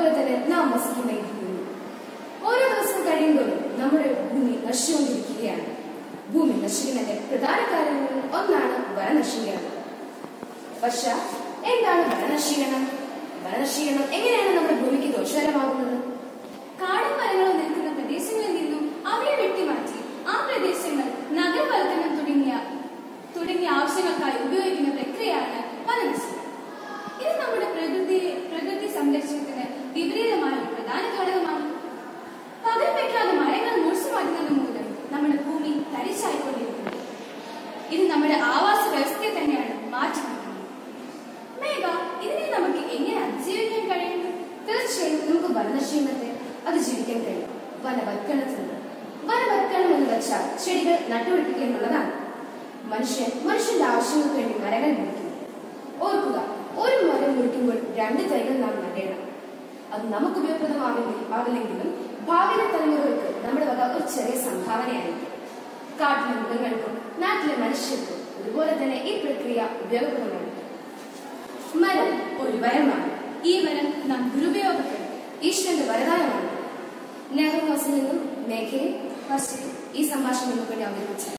അതുപോലെ തന്നെ നാം വസിക്കുന്ന ഈ ഭൂമി ഓരോ ദിവസം കഴിയുമ്പോഴും നമ്മുടെ ഭൂമി നശിച്ചുകൊണ്ടിരിക്കുകയാണ് ഭൂമി നശിക്കുന്നതിന്റെ പ്രധാന കാരണങ്ങളിൽ ഒന്നാണ് വനനശീകരണം പക്ഷെ എന്താണ് വനനശീകരണം വനനശീകരണം എങ്ങനെയാണ് നമ്മുടെ ഭൂമിക്ക് ദോഷകരമാകുന്നത് കാടും മരങ്ങളും നിൽക്കുന്ന പ്രദേശങ്ങളിൽ നിന്നും അവയെ വെട്ടിമാറ്റി ആ പ്രദേശങ്ങൾ നഗരവൽക്കരണം തുടങ്ങിയ തുടങ്ങിയ ആവശ്യങ്ങൾക്കായി ഉപയോഗിക്കുന്ന പ്രക്രിയയാണ് വനനശീലനം ഇത് നമ്മുടെ പ്രകൃതി പ്രകൃതി സംരക്ഷണത്തിന് വിപരീതമായ ഒരു പ്രധാന ഘടകമാണ് പകരം വയ്ക്കാതെ മരങ്ങൾ മുറിച്ചു മാറ്റുന്നത് മൂലം നമ്മുടെ ഭൂമി തരിശായിക്കൊണ്ടിരിക്കുന്നു ഇത് നമ്മുടെ ആവാസ വ്യവസ്ഥയെ തന്നെയാണ് മാറ്റുന്നത് മേഘ ഇതിനെ നമുക്ക് എങ്ങനെ അതിജീവിക്കാൻ കഴിയും തീർച്ചയായും നമുക്ക് വനനശീകരണത്തെ അതിജീവിക്കാൻ കഴിയും വനവൽക്കരണത്തിലൂടെ വനവൽക്കരണം എന്ന് വെച്ചാൽ ചെടികൾ നട്ടുപിടിപ്പിക്കുക എന്നുള്ളതാണ് മനുഷ്യൻ മനുഷ്യന്റെ ആവശ്യങ്ങൾക്ക് വേണ്ടി മരങ്ങൾ മുറിക്കുന്നു ഓർക്കുക ഒരു മരം മുറിക്കുമ്പോൾ രണ്ട് തൈകൾ നാം നടേണം അത് നമുക്ക് ഉപയോഗപ്രദമാവില്ല ആവില്ലെങ്കിലും ഭാവിയിലെ തലമുറകൾക്ക് നമ്മുടെ വക ഒരു ചെറിയ സംഭാവനയായിരിക്കും കാട്ടിലെ മൃഗങ്ങൾക്കും നാട്ടിലെ മനുഷ്യർക്കും അതുപോലെ തന്നെ ഈ പ്രക്രിയ ഉപയോഗപ്രദമാണ് മരം ഒരു വരമാണ് ഈ വരം നാം ദുരുപയോഗപ്പെടുത്തും ഈശ്വരന്റെ വരദാനമാണ് നെഹ്റു ഹൗസിൽ നിന്നും മേഘയും ഫസ്റ്റ് ഈ സംഭാഷണം നിങ്ങൾക്ക് വേണ്ടി അവതരിപ്പിച്ചു